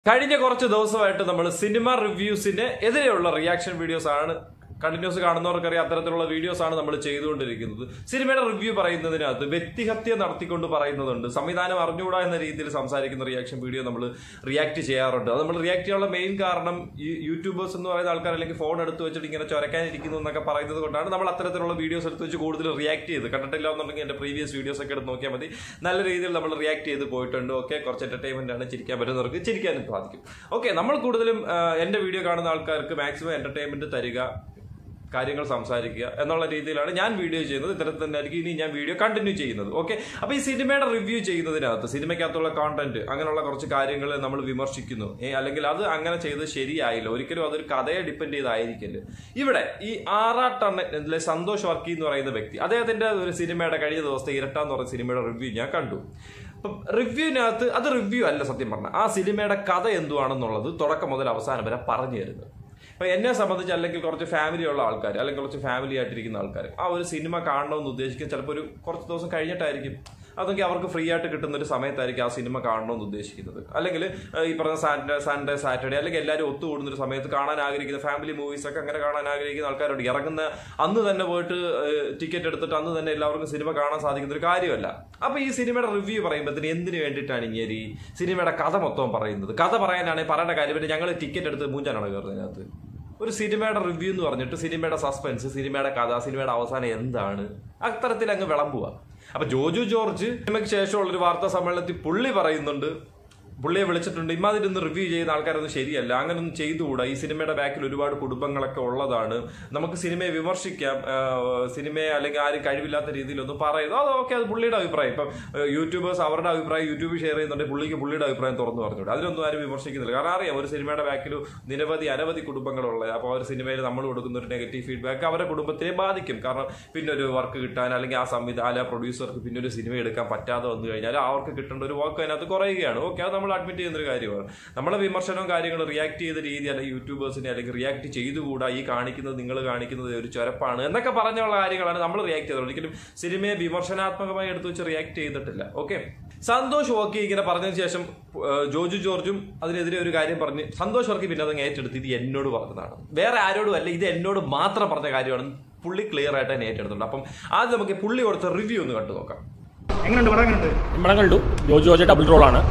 കഴിഞ്ഞ കുറച്ച് ദിവസമായിട്ട് നമ്മൾ സിനിമ റിവ്യൂസിന് എതിരെയുള്ള റിയാക്ഷൻ വീഡിയോസ് ആണ് കണ്ടിന്യൂസ് കാണുന്നവർക്കറിയാം അത്തരത്തിലുള്ള വീഡിയോസ് ആണ് നമ്മൾ ചെയ്തുകൊണ്ടിരിക്കുന്നത് സിനിമയുടെ റിവ്യൂ പറയുന്നതിനകത്ത് വ്യക്തിഹത്യ നടത്തിക്കൊണ്ട് പറയുന്നതുണ്ട് സംവിധാനം അറിഞ്ഞുകൂടാ എന്ന രീതിയിൽ സംസാരിക്കുന്ന റിയാക്ഷൻ വീഡിയോ നമ്മൾ റിയാക്ട് ചെയ്യാറുണ്ട് അത് നമ്മൾ റിയാക്ട് ചെയ്യാനുള്ള മെയിൻ കാരണം ഈ യൂട്യൂബേഴ്സ് എന്ന് പറയുന്ന ആൾക്കാർ അല്ലെങ്കിൽ ഫോൺ എടുത്ത് വെച്ചിട്ട് ഇങ്ങനെ ചൊരക്കാനിരിക്കുന്നു എന്നൊക്കെ പറയുന്നത് കൊണ്ടാണ് നമ്മൾ അത്തരത്തിലുള്ള വീഡിയോസ് എടുത്ത് വെച്ച് കൂടുതൽ റിയാക്ട് ചെയ്ത് കണ്ടിട്ടില്ല എന്നുണ്ടെങ്കിൽ എന്റെ പ്രീവിയസ് വീഡിയോസ് ഒക്കെ എടുത്ത് നോക്കിയാൽ മതി നല്ല രീതിയിൽ നമ്മൾ റിയാക്ട് ചെയ്ത് പോയിട്ടുണ്ട് ഓക്കെ കുറച്ച് എന്റർടൈൻമെന്റ് ആണ് ചിരിക്കാൻ പറ്റുന്നവർക്ക് ചിരിക്കാനും സാധിക്കും ഓക്കെ നമ്മൾ കൂടുതലും ആ, എന്റെ വീഡിയോ കാണുന്ന ആൾക്കാർക്ക് മാക്സിമം എന്റർടൈൻമെന്റ് തരിക കാര്യങ്ങൾ സംസാരിക്കുക എന്നുള്ള രീതിയിലാണ് ഞാൻ വീഡിയോ ചെയ്യുന്നത് ഇത്തരത്തിൽ തന്നെ ആയിരിക്കും ഇനി ഞാൻ വീഡിയോ കണ്ടിന്യൂ ചെയ്യുന്നത് ഓക്കെ അപ്പൊ ഈ സിനിമയുടെ റിവ്യൂ ചെയ്യുന്നതിനകത്ത് സിനിമയ്ക്കകത്തുള്ള കോണ്ടന്റ് അങ്ങനെയുള്ള കുറച്ച് കാര്യങ്ങൾ നമ്മൾ വിമർശിക്കുന്നു ഏ, അല്ലെങ്കിൽ അത് അങ്ങനെ ചെയ്ത് ശരിയായില്ല ഒരിക്കലും അതൊരു കഥയെ ഡിപ്പെൻഡ് ചെയ്തായിരിക്കില്ല ഇവിടെ ഈ ആറാട്ടണ്ണ സന്തോഷ് വർക്കി എന്ന് പറയുന്ന വ്യക്തി അദ്ദേഹത്തിന്റെ ഒരു സിനിമയുടെ കഴിഞ്ഞ ദിവസത്തെ ഇരട്ട എന്ന് പറയുന്ന സിനിമയുടെ റിവ്യൂ ഞാൻ കണ്ടു അപ്പം റിവ്യൂവിനകത്ത് അത് റിവ്യൂ അല്ല സത്യം പറഞ്ഞാൽ ആ സിനിമയുടെ കഥ എന്തുവാണെന്നുള്ളത് തുടക്കം മുതൽ അവസാനം വരെ പറഞ്ഞു തരുന്നത് ഇപ്പൊ എന്നെ സംബന്ധിച്ച് അല്ലെങ്കിൽ കുറച്ച് ഫാമിലി ഉള്ള ആൾക്കാർ അല്ലെങ്കിൽ കുറച്ച് ഫാമിലി ആയിട്ടിരിക്കുന്ന ആൾക്കാർ ആ ഒരു സിനിമ കാണണമെന്ന് ഉദ്ദേശിക്കും ചിലപ്പോൾ ഒരു കുറച്ച് ദിവസം കഴിഞ്ഞിട്ടായിരിക്കും അതെങ്കിൽ അവർക്ക് ഫ്രീ ആയിട്ട് കിട്ടുന്ന ഒരു സമയത്തായിരിക്കും ആ സിനിമ കാണണമെന്ന് ഉദ്ദേശിക്കുന്നത് അല്ലെങ്കിൽ ഏഹ്, ഈ പറഞ്ഞ സാറ്റർഡേ സൺഡേ സാറ്റർഡേ അല്ലെങ്കിൽ എല്ലാവരും ഒത്തുകൂടുന്ന ഒരു സമയത്ത് കാണാൻ ആഗ്രഹിക്കുന്ന ഫാമിലി മൂവീസ് ഒക്കെ അങ്ങനെ കാണാൻ ആഗ്രഹിക്കുന്ന ആൾക്കാരുണ്ട് ഇറങ്ങുന്ന അന്ന് തന്നെ പോയിട്ട് ടിക്കറ്റ് എടുത്തിട്ട് അന്ന് തന്നെ എല്ലാവർക്കും സിനിമ കാണാൻ സാധിക്കുന്ന ഒരു കാര്യമല്ല അപ്പൊ ഈ സിനിമയുടെ റിവ്യൂ പറയുമ്പോഴത്തേന് എന്തിനു വേണ്ടിയിട്ടാണ് ഇങ്ങനെ ഈ സിനിമയുടെ കഥ മൊത്തം പറയുന്നത് കഥ പറയാനാണെങ്കിൽ പറയേണ്ട കാര്യം പിന്നെ ഞങ്ങൾ ടിക്കറ്റ് എടുത്ത് മൂഞ്ചാനാണ് കയറുന്നത് അതിനകത്ത് ഒരു സിനിമയുടെ റിവ്യൂ എന്ന് പറഞ്ഞിട്ട് സിനിമയുടെ സസ്പെൻസ് സിനിമയുടെ കഥ സിനിമയുടെ അവസാനം എന്താണ് അത്തരത്തിൽ അങ്ങ് വിളമ്പുക അപ്പൊ ജോജു ജോർജ് സിനിമയ്ക്ക് ശേഷമുള്ള ഒരു വാർത്താ സമ്മേളനത്തിൽ പുള്ളി പറയുന്നുണ്ട് പുള്ളിയെ വിളിച്ചിട്ടുണ്ട് ഇമാതിരി ഒന്ന് റിവ്യൂ ചെയ്യുന്ന ആൾക്കാരൊന്നും ശരിയല്ല അങ്ങനെ ഒന്നും ചെയ്തുകൂടാ ഈ സിനിമയുടെ ബാക്കിൽ ഒരുപാട് കുടുംബങ്ങളൊക്കെ ഉള്ളതാണ് നമുക്ക് സിനിമയെ വിമർശിക്കാം ആ, സിനിമയെ അല്ലെങ്കിൽ ആരും കഴിവില്ലാത്ത രീതിയിലൊന്നും പറയുന്നു അത് ഓക്കെ അത് പുള്ളിയുടെ അഭിപ്രായം ഇപ്പം യൂട്യൂബേഴ്സ് അവരുടെ അഭിപ്രായം യൂട്യൂബിൽ ഷെയർ ചെയ്യുന്നുണ്ടെങ്കിൽ പുള്ളിക്ക് പുള്ളിയുടെ അഭിപ്രായം തുറന്നു പറഞ്ഞുകൂടെ അതിലൊന്നും ആരും വിമർശിക്കുന്നില്ല കാരണം അറിയാം ഒരു സിനിമയുടെ ബാക്കിൽ നിരവധി അനവധി കുടുംബങ്ങളുള്ള അപ്പോൾ ആ ഒരു സിനിമയിൽ നമ്മൾ കൊടുക്കുന്ന ഒരു നെഗറ്റീവ് ഫീഡ്ബാക്ക് അവരുടെ കുടുംബത്തിനെ ബാധിക്കും കാരണം പിന്നെ ഒരു വർക്ക് കിട്ടാൻ അല്ലെങ്കിൽ ആ സംവിധാന പ്രൊഡ്യൂസർക്ക് പിന്നെ ഒരു സിനിമ എടുക്കാൻ പറ്റാതെ വന്നു കഴിഞ്ഞാൽ അവർക്ക് കിട്ടേണ്ട ഒരു വർക്ക് അതിനകത്ത് കുറയുകയാണ് ഓക്കെ അത് നമ്മൾ അഡ്മിറ്റ് ചെയ്യുന്ന ഒരു കാര്യമാണ് നമ്മളെ വിമർശനവും കാര്യങ്ങളും റിയാക്ട് ചെയ്ത രീതി അല്ലെങ്കിൽ യൂട്യൂബേഴ്സിനെ അല്ലെങ്കിൽ റിയാക്ട് ചെയ്തുകൂടാ ഈ കാണിക്കുന്നത് നിങ്ങൾ കാണിക്കുന്നത് ഒരു ചുരപ്പാണ് എന്നൊക്കെ പറഞ്ഞുള്ള കാര്യങ്ങളാണ് നമ്മൾ റിയാക്ട് ചെയ്തത് ഒരിക്കലും സിനിമയെ വിമർശനാത്മകമായി എടുത്തു വെച്ച് റിയാക്ട് ചെയ്തിട്ടില്ല ഓക്കെ സന്തോഷ് വർക്കി ഇങ്ങനെ പറഞ്ഞതിന് ശേഷം ഏഹ്, ജോജു ജോർജും അതിനെതിരെ ഒരു കാര്യം പറഞ്ഞ് സന്തോഷ് വർക്കി പിന്നെ അതങ്ങ് ഏറ്റെടുത്ത് ഇത് എന്നോട് പറഞ്ഞതാണ് വേറെ ആരോടും അല്ല ഇത് എന്നോട് മാത്രം പറഞ്ഞ കാര്യമാണ് പുള്ളി ക്ലിയർ ആയിട്ട് തന്നെ ഏറ്റെടുത്തുണ്ട് അപ്പം ആദ്യം നമുക്ക് പുള്ളി കൊടുത്ത റിവ്യൂ ഒന്ന് കണ്ടു നോക്കാം എങ്ങനെയുണ്ട് പടം എങ്ങനെയുണ്ട് പടം കണ്ടു ജോജു ജോർജ് ഡബിൾ റോളാണ്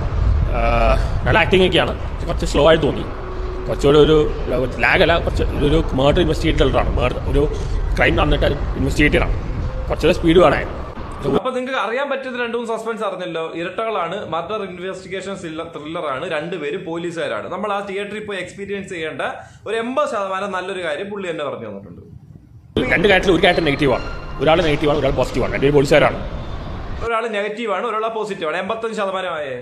നല്ല ആക്ടിംഗ് ഒക്കെയാണ് കുറച്ച് സ്ലോ ആയിട്ട് തോന്നി കുറച്ചുകൂടി ഒരു ലാഗ് അല്ല കുറച്ച് ഒരു മേർഡർ ഇൻവെസ്റ്റിഗേറ്ററാണ് മേർഡർ ഒരു ക്രൈം നടന്നിട്ട് ഇൻവെസ്റ്റിഗേറ്ററാണ് കുറച്ചുകൂടെ സ്പീഡ് വേണമായിരുന്നു അപ്പൊ നിങ്ങൾക്ക് അറിയാൻ പറ്റുന്ന രണ്ടും സസ്പെൻസ് അറിഞ്ഞല്ലോ ഇരട്ടകളാണ് മർഡർ ഇൻവെസ്റ്റിഗേഷൻ ത്രില്ലറാണ് രണ്ടുപേരും പോലീസുകാരാണ് നമ്മൾ ആ തിയേറ്ററിൽ പോയി എക്സ്പീരിയൻസ് ചെയ്യേണ്ട ഒരു എൺപത് ശതമാനം നല്ലൊരു കാര്യം പുള്ളി തന്നെ പറഞ്ഞു തന്നിട്ടുണ്ട് രണ്ട് കാര്യത്തിൽ ഒരു കാര്യത്തിൽ നെഗറ്റീവാണ് ഒരാൾ നെഗറ്റീവാണ് ഒരാൾ പോസിറ്റീവാണ് രണ്ടുപേരും പോലീസുകാരാണ് ഒരാൾ നെഗറ്റീവ് ആണ് ഒരാൾ പോസിറ്റീവ് ആണ് എൺപത്തഞ്ച് ശതമാനമായേ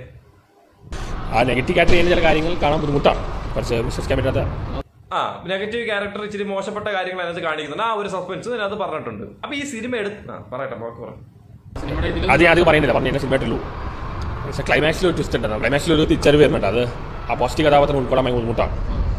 ആ നെഗറ്റീവ് കാര്യത്തിൽ ചെയ്യുന്ന ചില കാര്യങ്ങൾ കാണാൻ ബുദ്ധിമുട്ടാണ് കുറച്ച് വിശ്വസിക്കാൻ പറ്റാത്ത ആ നെഗറ്റീവ് ക്യാരക്ടർ ഇച്ചിരി മോശപ്പെട്ട കാര്യങ്ങൾ അതിനകത്ത് കാണിക്കുന്നുണ്ട് ആ ഒരു സസ്പെൻസ് ഇതിനകത്ത് പറഞ്ഞിട്ടുണ്ട് അപ്പൊ ഈ സിനിമ എടുത്ത് ആ പറയട്ടെ ബാക്കി പറ അത് ഞാൻ അത് പറയുന്നില്ല പറഞ്ഞു സിനിമയായിട്ടുള്ളൂ പക്ഷേ ക്ലൈമാക്സിൽ ഒരു ട്വിസ്റ്റ് ഉണ്ട് ക്ലൈമാക്സിൽ ഒരു തിരിച്ചറിവ് വരുന്നുണ്ട് അത് ആ പോസിറ്റീവ് കഥാപാത്രം ഉൾക്കൊള്ളാൻ ഭയങ്കര ബുദ്ധിമുട്ടാണ്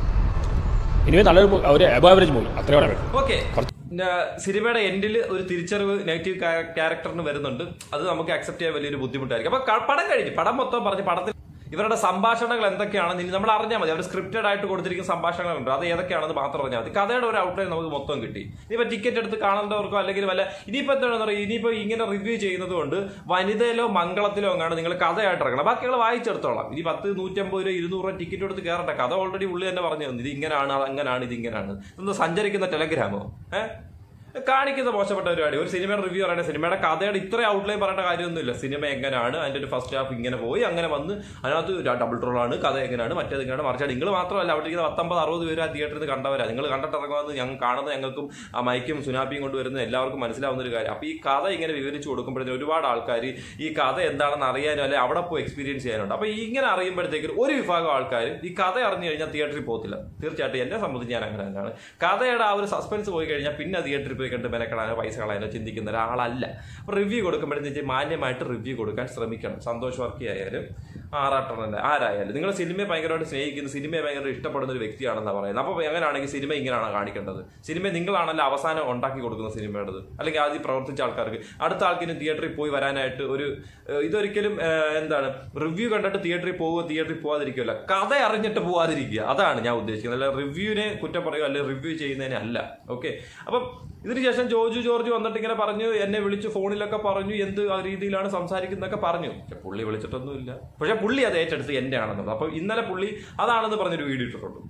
ഇനിമേ നല്ലൊരു മൂ- ഒരു എബോ ആവറേജ് മൂവി അത്രേ പറയാൻ പറ്റും ഓക്കെ സിനിമയുടെ എൻഡിൽ ഒരു തിരിച്ചറിവ് നെഗറ്റീവ് ക്യാരക്ടറിന് വരുന്നുണ്ട് അത് നമുക്ക് അക്സെപ്റ്റ് ചെയ്യാൻ വലിയൊരു ബുദ്ധിമുട്ടായിരിക്കും അപ്പൊ ക- പടം കഴിഞ്ഞു പടം മൊത്തം പറഞ്ഞ് പടത്തിൽ ഇവരുടെ സംഭാഷണങ്ങൾ എന്തൊക്കെയാണെന്ന് ഇനി നമ്മൾ അറിഞ്ഞാൽ മതി അവർ സ്ക്രിപ്റ്റഡ് ആയിട്ട് കൊടുത്തിരിക്കുന്ന സംഭാഷണങ്ങളുണ്ട് അത് ഏതൊക്കെയാണെന്ന് മാത്രം അറിഞ്ഞാൽ മതി കഥയുടെ ഒരു ഔട്ട്ലൈൻ നമുക്ക് മൊത്തം കിട്ടി ഇനിയിപ്പോ ടിക്കറ്റ് എടുത്ത് കാണേണ്ടവർക്കോ അല്ലെങ്കിൽ വല്ല ഇനിയിപ്പോ എന്താണെന്ന് പറയുക ഇനിയിപ്പോ ഇങ്ങനെ റിവ്യൂ ചെയ്യുന്നത് കൊണ്ട് വനിതയിലോ മംഗളത്തിലോ അങ്ങാണ് നിങ്ങൾ കഥയായിട്ട് ഇറങ്ങണം ബാക്കികൾ വായിച്ചെടുത്തോളാം ഇനി പത്ത് നൂറ്റമ്പത് രൂപ ഇരുന്നൂറ് രൂപ ടിക്കറ്റ് എടുത്ത് കയറട്ടെ കഥ ഓൾറെഡി ഉള്ളി തന്നെ പറഞ്ഞു തന്നു ഇത് ഇങ്ങനെയാണ് അത് അങ്ങനെയാണ് ഇത് ഇങ്ങനെയാണ് ഇതൊന്ന് സഞ്ചരിക്കുന്ന ടെലഗ്രാമോ ഏഹ് കാണിക്കുന്ന മോശപ്പെട്ട പരിപാടി ഒരു സിനിമയുടെ റിവ്യൂ പറയണ സിനിമയുടെ കഥയുടെ ഇത്ര ഔട്ട്ലൈൻ പറയേണ്ട കാര്യമൊന്നുമില്ല സിനിമ എങ്ങനെയാണ് അതിന്റെ ഒരു ഫസ്റ്റ് ഹാഫ് ഇങ്ങനെ പോയി അങ്ങനെ വന്ന് അതിനകത്ത് ഡബിൾ ട്രോൾ ആണ് കഥ എങ്ങനെയാണ് മറ്റേത് എങ്ങനെയാണ് മറിച്ചാണ് നിങ്ങൾ മാത്രമല്ല അവിടെ ഇരിക്കുന്ന പത്തൊമ്പത് അറുപത് പേര് ആ തിയേറ്ററിൽ നിന്ന് കണ്ടവരാ നിങ്ങൾ കണ്ടിട്ട് ഇറങ്ങുന്നത് ഞങ്ങൾ കാണുന്ന ഞങ്ങൾക്കും ആ മൈക്കും സുനാപ്പിയും കൊണ്ടുവരുന്ന എല്ലാവർക്കും മനസ്സിലാവുന്ന ഒരു കാര്യം അപ്പോൾ ഈ കഥ ഇങ്ങനെ വിവരിച്ചു കൊടുക്കുമ്പോഴത്തേക്കും ഒരുപാട് ആൾക്കാർ ഈ കഥ എന്താണെന്ന് അറിയാനും അല്ലെങ്കിൽ അവിടെ പോയി എക്സ്പീരിയൻസ് ചെയ്യാനുണ്ട് അപ്പോൾ ഇങ്ങനെ അറിയുമ്പോഴത്തേക്കും ഒരു വിഭാഗം ആൾക്കാർ ഈ കഥ അറിഞ്ഞു കഴിഞ്ഞാൽ തിയേറ്ററിൽ പോകത്തില്ല തീർച്ചയായിട്ടും എന്നെ സംബന്ധിച്ച് ഞാൻ അങ്ങനെ തന്നെയാണ് കഥയുടെ ആ ഒരു സസ്പെൻസ് പോയി കഴിഞ്ഞാൽ പിന്നെ തിയേറ്ററിൽ പോയി കണ്ട് മെനക്കെടാനോ പൈസ കളയാനോ ചിന്തിക്കുന്ന ഒരാളല്ല അപ്പോൾ റിവ്യൂ കൊടുക്കുമ്പോഴത്തേക്ക് മാന്യമായിട്ട് റിവ്യൂ കൊടുക്കാൻ ശ്രമിക്കണം സന്തോഷ് വർക്കി ആയാലും ആറാട്ടണല്ല ആരായാലും നിങ്ങൾ സിനിമയെ ഭയങ്കരമായിട്ട് സ്നേഹിക്കുന്ന സിനിമയെ ഭയങ്കര ഇഷ്ടപ്പെടുന്ന ഒരു വ്യക്തിയാണെന്നാണ് പറയുന്നത് അപ്പോൾ അങ്ങനെയാണെങ്കിൽ സിനിമ ഇങ്ങനെയാണ് കാണിക്കേണ്ടത് സിനിമ നിങ്ങളാണല്ലോ അവസാനം ഉണ്ടാക്കി കൊടുക്കുന്ന സിനിമയുടേത് അല്ലെങ്കിൽ ആദ്യം പ്രവർത്തിച്ച ആൾക്കാർക്ക് അടുത്ത ആൾക്കിന് തിയേറ്ററിൽ പോയി വരാനായിട്ട് ഒരു ഏഹ്, ഇതൊരിക്കലും ഏഹ്, എന്താണ് റിവ്യൂ കണ്ടിട്ട് തിയേറ്ററിൽ പോകുക തിയേറ്ററിൽ പോകാതിരിക്കുകയല്ല കഥ അറിഞ്ഞിട്ട് പോകാതിരിക്കുക അതാണ് ഞാൻ ഉദ്ദേശിക്കുന്നത് അല്ല റിവ്യൂവിനെ കുറ്റം പറയുക അല്ലെങ്കിൽ റിവ്യൂ ചെയ്യുന്നതിനെ അല്ല ഓക്കെ അപ്പം ഇതിനുശേഷം ജോർജ് ജോർജ് വന്നിട്ട് ഇങ്ങനെ പറഞ്ഞു എന്നെ വിളിച്ച് ഫോണിലൊക്കെ പറഞ്ഞു എന്ത് ആ രീതിയിലാണ് സംസാരിക്കുന്നതൊക്കെ പറഞ്ഞു പക്ഷെ പുള്ളി വിളിച്ചിട്ടൊന്നുമില്ല പക്ഷെ പുള്ളി അത് ഏറ്റെടുത്ത് എന്റെ ആണെന്നുള്ളത് അപ്പൊ ഇന്നലെ പുള്ളി അതാണെന്ന് പറഞ്ഞൊരു വീഡിയോ ഇട്ടിട്ടുണ്ട്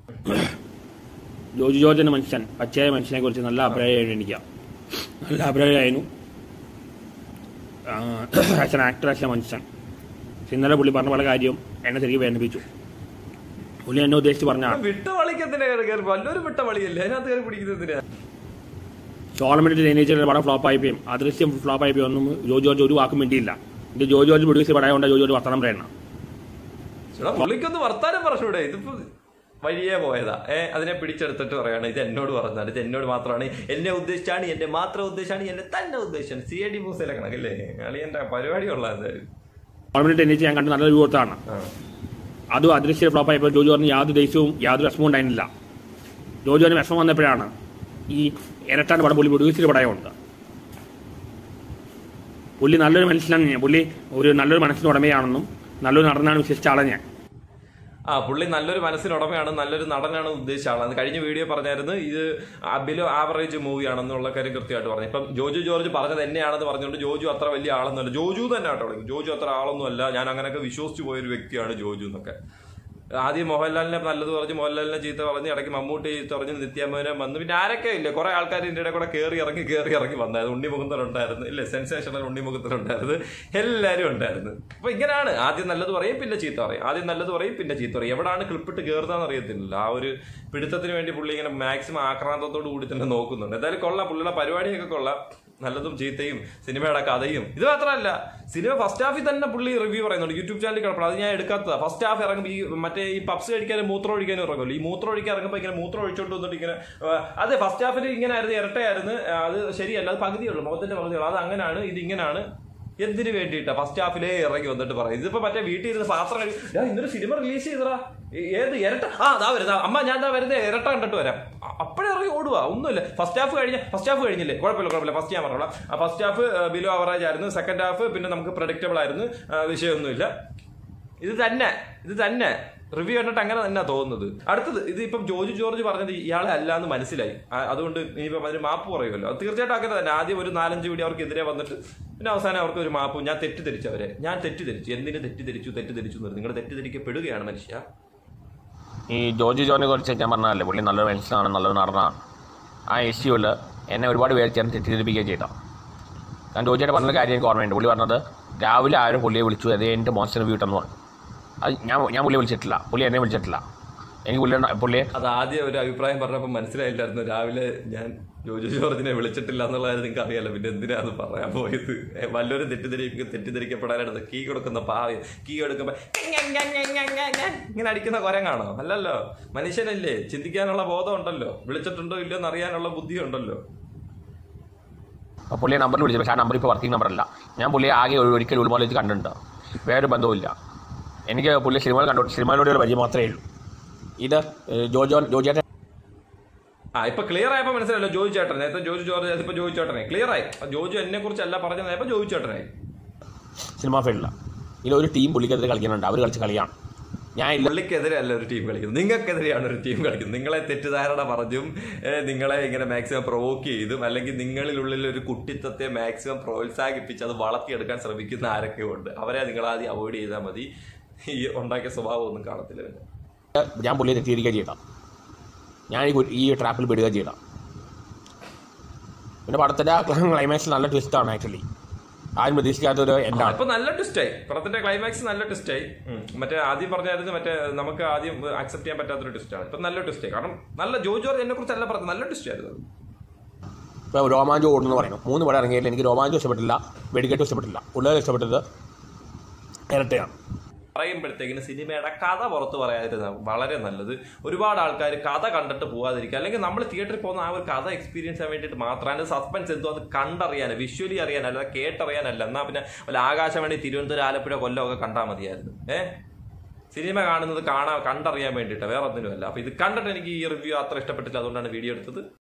ജോജി ജോർജ് എന്ന മനുഷ്യൻ പച്ചയായ മനുഷ്യനെ കുറിച്ച് നല്ല അഭിപ്രായമായിരുന്നു എനിക്ക് നല്ല അഭിപ്രായമായിരുന്നു as an actor as a മനുഷ്യൻ പക്ഷെ ഇന്നലെ പുള്ളി പറഞ്ഞ പല കാര്യവും എന്നെ തിരികെ വേദനിപ്പിച്ചു പുള്ളി എന്നെ ഉദ്ദേശിച്ച് പറഞ്ഞാണ് വിട്ട വളിക്ക് എന്തിനാ കയറി കയറി വല്ലൊരു വിട്ട വളിയല്ലേ അതിനകത്ത് കയറി പിടിക്കുന്നതിനാ സോളമിന്റെ തേനീച്ചയുടെ പടം ഫ്ലോപ്പ് ആയിപ്പോയും അദൃശ്യം ഫ്ലോപ്പ് ആയിപ്പോയും ഒന്നും ജോജി ജോർജ് ഒരു വാക്കും വേണ്ടിയില്ല ഇത് ജോജി ജോർജ് പ്രൊഡ്യൂസ് പടം കൊണ്ട് ജോജി ജോർജ് വർത്തനം പറയണം ചേട്ടാ പുള്ളിക്കൊന്ന് വർത്താനം പറഞ്ഞൂടെ ഇതിപ്പോ വഴിയേ പോയതാ ഏ അതിനെ പിടിച്ചെടുത്തിട്ട് പറയാണ് ഇത് എന്നോട് പറഞ്ഞാണ് ഇത് എന്നോട് മാത്രമാണ് എന്നെ ഉദ്ദേശിച്ചാണ് എന്റെ മാത്രം ഉദ്ദേശമാണ് എന്നെ തന്നെ ഉദ്ദേശിച്ചാണ് സി ഐ ഡി മൂസയിലെ കണക്കല്ലേ അളിയന്റെ പരിപാടി ഉള്ള എന്തായാലും സോളമിന്റെ തേനീച്ച ഞാൻ കണ്ട് നല്ല രൂപത്താണ് ആ. അതും അദൃശ്യ ഫ്ലോപ്പ് ആയപ്പോൾ ജോജി പറഞ്ഞ് യാതൊരു ദേഷ്യവും യാതൊരു വിഷമവും ഉണ്ടായിരുന്നില്ല ജോജി പറഞ്ഞ് വിഷമം വന്നപ്പോഴാണ് ഈ ഇരട്ടാൻ പടം പുള്ളി പ്രൊഡ്യൂസ് ചെയ്ത പടയമുണ്ട് പുള്ളി നല്ലൊരു മനുഷ്യനാണ് ഞാൻ പുള്ളി ഒരു നല്ലൊരു മനസ്സിന് ഉടമയാണെന്നും നല്ലൊരു നടനാണ് വിശ്വസിച്ച ആളെ ഞാൻ ആ പുള്ളി നല്ലൊരു മനസ്സിനുടമയാണ് നല്ലൊരു നടനാണ് ഉദ്ദേശിച്ച ആളാണ് കഴിഞ്ഞ വീഡിയോ പറഞ്ഞായിരുന്നു ഇത് ബിലോ ആവറേജ് മൂവി ആണെന്നുള്ള കാര്യം കൃത്യമായിട്ട് പറഞ്ഞു ഇപ്പം ജോജു ജോർജ് പറഞ്ഞത് എന്നെയാണെന്ന് പറഞ്ഞുകൊണ്ട് ജോജു അത്ര വലിയ ആളൊന്നുമല്ല ജോജു തന്നെ ആട്ടോ വിളിക്കും ജോജു അത്ര ആളൊന്നുമല്ല ഞാൻ അങ്ങനെയൊക്കെ വിശ്വസിച്ചു പോയൊരു വ്യക്തിയാണ് ജോജു എന്നൊക്കെ ആദ്യം മോഹൻലാലിനെ നല്ലത് പറഞ്ഞ് മോഹൻലാലിനെ ചീത്ത പറഞ്ഞ് ഇടയ്ക്ക് മമ്മൂട്ടി ചീത്ത പറഞ്ഞ് നിത്യാമോനെ വന്ന് പിന്നെ ആരൊക്കെ ഇല്ല കുറെ ആൾക്കാർ ഇതിന്റെ ഇടയിൽ കൂടെ കയറി ഇറങ്ങി കയറി ഇറങ്ങി വന്നായിരുന്നു ഉണ്ണിമുഖത്തനുണ്ടായിരുന്നു ഇല്ലേ സെൻസേഷണൽ ഉണ്ണിമുഖത്തനുണ്ടായിരുന്നു എല്ലാവരും ഉണ്ടായിരുന്നു അപ്പൊ ഇങ്ങനെയാണ് ആദ്യം നല്ലത് പറയും പിന്നെ ചീത്ത പറയും ആദ്യം നല്ലത് പറയും പിന്നെ ചീത്ത പറയും എവിടാണ് ക്ലിപ്പിട്ട് കയറുന്നതെന്ന് അറിയത്തില്ല ആ ഒരു പിടുത്തത്തിന് വേണ്ടി പുള്ളി ഇങ്ങനെ മാക്സിമം ആക്രാന്തത്തോട് കൂടി തന്നെ നോക്കുന്നുണ്ട് എന്തായാലും കൊള്ളാം പുള്ളിയുടെ പരിപാടിയൊക്കെ കൊള്ളാം നല്ലതും ചീത്തയും സിനിമയുടെ കഥയും ഇത് മാത്രമല്ല സിനിമ ഫസ്റ്റ് ഹാഫിൽ തന്നെ പുള്ളി റിവ്യൂ പറയുന്നുണ്ട് യൂട്യൂബ് ചാനലിൽ കിടപ്പണം അത് ഞാൻ എടുക്കാത്തതാ ഫസ്റ്റ് ഹാഫ് ഇറങ്ങുമ്പോൾ ഈ മറ്റേ ഈ പപ്സ് കഴിക്കാനും മൂത്രം ഒഴിക്കാനും ഇറങ്ങുമല്ലോ ഈ മൂത്രം ഒഴിക്കാൻ ഇറങ്ങുമ്പോൾ ഇങ്ങനെ മൂത്രം ഒഴിച്ചോണ്ട് വന്നിട്ട് ഇങ്ങനെ ആ, അതെ ഫസ്റ്റ് ഹാഫിൽ ഇങ്ങനെ ആയിരുന്നു ഇരട്ടയായിരുന്നു ആ, അത് ശരിയല്ല അത് പകുതിയുള്ളൂ മുഖത്തിന്റെ പകുതിയുള്ളൂ അത് അങ്ങനെയാണ് ഇത് ഇങ്ങനെയാണ് എന്തിനു വേണ്ടിയിട്ടാ ഫസ്റ്റ് ഹാഫിലേ ഇറങ്ങി വന്നിട്ട് പറയും ഇതിപ്പോ മറ്റേ വീട്ടിൽ ഇരുന്ന് പാത്രം കഴി "ഡാ, ഇന്നൊരു സിനിമ റിലീസ് ചെയ്തടാ ഏ- ഏത് ഇരട്ട ആ അതാ വരുന്നത് അമ്മ ഞാൻ എന്താ വരുന്നത് ഇരട്ട കണ്ടിട്ട് വരാം അ- അപ്പഴേ ഇറങ്ങി ഓടുക ഒന്നുമില്ല ഫസ്റ്റ് ഹാഫ് കഴിഞ്ഞ ഫസ്റ്റ് ഹാഫ് കഴിഞ്ഞില്ലേ കുഴപ്പമില്ല കുഴപ്പമില്ല ഫസ്റ്റ് ഞാൻ പറഞ്ഞോളാം ആ ഫസ്റ്റ് ഹാഫ് ബിലോ അവറേജ് ആയിരുന്നു സെക്കൻഡ് ഹാഫ് പിന്നെ നമുക്ക് പ്രഡിക്റ്റബിൾ ആയിരുന്നു ആ, വിഷയമൊന്നുമില്ല ഇത് തന്നെ ഇത് തന്നെ റിവ്യൂ കണ്ടിട്ട് അങ്ങനെ തന്നെ തോന്നുന്നത് അടുത്തത് ഇത് ഇപ്പം ജോർജ് ജോർജ് പറഞ്ഞത് ഇയാളെ അല്ല എന്ന് മനസ്സിലായി ആ, അതുകൊണ്ട് ഇനിയിപ്പം അതിന് മാപ്പ് പറയുമല്ലോ അത് തീർച്ചയായിട്ടും അങ്ങനെ തന്നെ ആദ്യം ഒരു നാലഞ്ച് വീഡിയോ അവർക്ക് എതിരെ വന്നിട്ട് പിന്നെ അവസാനം അവർക്ക് ഒരു മാപ്പ് ഞാൻ തെറ്റിദ്ധരിച്ചവരെ ഞാൻ തെറ്റിദ്ധരിച്ചു എന്തിന് തെറ്റിദ്ധരിച്ചു തെറ്റിദ്ധരിച്ചു എന്ന് നിങ്ങൾ തെറ്റിദ്ധരിക്കപ്പെടുകയാണ് മനുഷ്യ ഈ ജോർജ് ജോണിനെ കുറിച്ച് ഞാൻ പറഞ്ഞതല്ലേ പുള്ളി നല്ലൊരു മനുഷ്യനാണ് നല്ലൊരു നടനാണ് ആ ഇഷ്യൂവിൽ എന്നെ ഒരുപാട് പേര് ചേർന്ന് തെറ്റിദ്ധരിപ്പിക്കുകയും ചെയ്ത ഞാൻ ജോജിയുടെ പറഞ്ഞ കാര്യം എനിക്ക് ഓർമ്മയുണ്ട് പുള്ളി പറഞ്ഞത് രാവിലെ ആരും പുള്ളിയെ വിളിച്ചു അതേ എൻ്റെ മോശം വീട്ടെന്ന് പറഞ്ഞു അത് ഞാൻ ഞാൻ പുള്ളിയെ വിളിച്ചിട്ടില്ല പുള്ളി എന്നെ വിളിച്ചിട്ടില്ല എനിക്ക് പുള്ളി പുള്ളിയെ അത് ആദ്യം ഒരു അഭിപ്രായം പറഞ്ഞപ്പോൾ മനസ്സിലായില്ലായിരുന്നു രാവിലെ ഞാൻ ജോജു ജോർജിനെ വിളിച്ചിട്ടില്ല എന്നുള്ളത് നിങ്ങൾക്ക് അറിയാലോ പിന്നെ എന്തിനാ അത് പറയാൻ പോയത് ഏ, വല്ലവരും തെറ്റിദ്ധരിപ്പിക്കും തെറ്റിദ്ധരിക്കപ്പെടാനായിട്ട് കീ കൊടുക്കുന്ന പാവ കീ കൊടുക്കുമ്പോ ഇങ്ങനെ അടിക്കുന്ന കുരങ്ങാണോ അല്ലല്ലോ മനുഷ്യനല്ലേ ചിന്തിക്കാനുള്ള ബോധം ഉണ്ടല്ലോ വിളിച്ചിട്ടുണ്ടോ ഇല്ലയോ എന്ന് അറിയാനുള്ള ബുദ്ധി ഉണ്ടല്ലോ അപ്പോൾ പുള്ളിയെ നമ്പറിൽ വിളിച്ചു പക്ഷേ ആ നമ്പർ ഇപ്പോൾ വർക്കിംഗ് നമ്പറല്ല ഞാൻ പുള്ളിയെ ആകെ ഒരു ഒരിക്കൽ ഉൾമോല വെച്ച് കണ്ടിട്ടുണ്ട് വേറൊരു ബന്ധവുമില്ല എനിക്ക് പുള്ളി സിനിമകൾ കണ്ടു സിനിമയിലൂടെ ഒരു പരിചയം മാത്രമേ ഉള്ളൂ ഇത് ഏഹ്, ജോജോൻ ജോജിയുടെ ആ ഇപ്പൊ ക്ലിയർ ആയപ്പോ മനസ്സിലല്ലോ ജോജു ചേട്ടൻ നേരത്തെ ജോജു ജോർജ് ഇപ്പൊ ജോജു ചേട്ടനെ ക്ലിയർ ആയി ആ ജോജു എന്നെ കുറിച്ചല്ല പറഞ്ഞത് ഇപ്പൊ ജോജു ചേട്ടനായി സിനിമാ ഫീൽഡിലാണ് ഇതിലൊരു ടീം പുള്ളിക്കെതിരെ കളിക്കുന്നുണ്ട് അവർ കളിച്ച കളിയാണ് ഞാൻ ഇല്ല പുള്ളിക്കെതിരെ അല്ല ഒരു ടീം കളിക്കുന്നത് നിങ്ങൾക്കെതിരെയാണ് ഒരു ടീം കളിക്കുന്നത് നിങ്ങളെ തെറ്റിദ്ധാരണ പറഞ്ഞും ഏ, നിങ്ങളെ ഇങ്ങനെ മാക്സിമം പ്രൊവോക്ക് ചെയ്തും അല്ലെങ്കിൽ നിങ്ങളിലുള്ളിൽ ഒരു കുട്ടിത്തത്തെ മാക്സിമം പ്രോത്സാഹിപ്പിച്ച് അത് വളർത്തിയെടുക്കാൻ ശ്രമിക്കുന്ന ആരൊക്കെ ഉണ്ട് അവരെ നിങ്ങൾ ആദ്യം അവോയ്ഡ് ചെയ്താൽ മതി ഈ ഉണ്ടാക്കിയ സ്വഭാവം ഒന്നും കാണത്തില്ല പിന്നെ ഞാൻ പുള്ളിയെ തെറ്റിദ്ധരിക്കുക ചെയ്ത ഞാൻ ഈ കു- ഈ ട്രാപ്പിൽ പെടുക ചെയ്ത പിന്നെ പടത്തിൻ്റെ ക്ലൈമാക്സ് നല്ല ട്വിസ്റ്റാണ് ആക്ച്വലി ആരും പ്രതീക്ഷിക്കാത്തൊരു എന്താണ് ഇപ്പൊ നല്ല ട്വിസ്റ്റായി പടത്തിന്റെ ക്ലൈമാക്സ് നല്ല ട്വിസ്റ്റായി മറ്റേ ആദ്യം പറഞ്ഞായിരുന്നു മറ്റേ നമുക്ക് ആദ്യം അക്സെപ്റ്റ് ചെയ്യാൻ പറ്റാത്തൊരു ട്വിസ്റ്റാണ് ഇപ്പൊ നല്ല ട്വിസ്റ്റായി കാരണം നല്ല ജോജു ജോർജ് എന്നെ കുറിച്ച് അല്ല പറഞ്ഞത് നല്ല ട്വിസ്റ്റ് ആയിരുന്നു അത്. ഇപ്പോൾ രോമാഞ്ചം ഓടുന്നു പറയുന്നു മൂന്ന് പടം ഇറങ്ങിയതിൽ എനിക്ക് രോമാഞ്ചം ഇഷ്ടപ്പെട്ടില്ല വെടിക്കെട്ടും ഇഷ്ടപ്പെട്ടില്ല ഉള്ളത് ഇഷ്ടപ്പെട്ടത് ഇരട്ടയാണ് പറയുമ്പോഴത്തേക്കിന് സിനിമയുടെ കഥ പുറത്ത് പറയാതിരുന്ന വളരെ നല്ലത് ഒരുപാട് ആൾക്കാർ കഥ കണ്ടിട്ട് പോകാതിരിക്കുക അല്ലെങ്കിൽ നമ്മൾ തിയേറ്ററിൽ പോകുന്ന ആ ഒരു കഥ എക്സ്പീരിയൻസ് ചെയ്യാൻ വേണ്ടിയിട്ട് മാത്രം അതിന്റെ സസ്പെൻസ് എന്തോ അത് കണ്ടറിയാൻ വിഷ്വലി അറിയാനല്ല കേട്ടറിയാനല്ല എന്നാൽ പിന്നെ വല്ല ആകാശവാണി തിരുവനന്തപുരം ആലപ്പുഴ കൊല്ലമൊക്കെ കണ്ടാൽ മതിയായിരുന്നു ഏഹ് സിനിമ കാണുന്നത് കാണാൻ കണ്ടറിയാൻ വേണ്ടിയിട്ട് വേറെ ഒന്നിനുമല്ല അപ്പൊ ഇത് കണ്ടിട്ട് എനിക്ക് ഈ റിവ്യൂ അത്ര ഇഷ്ടപ്പെട്ടില്ല അതുകൊണ്ടാണ് വീഡിയോ എടുത്തത്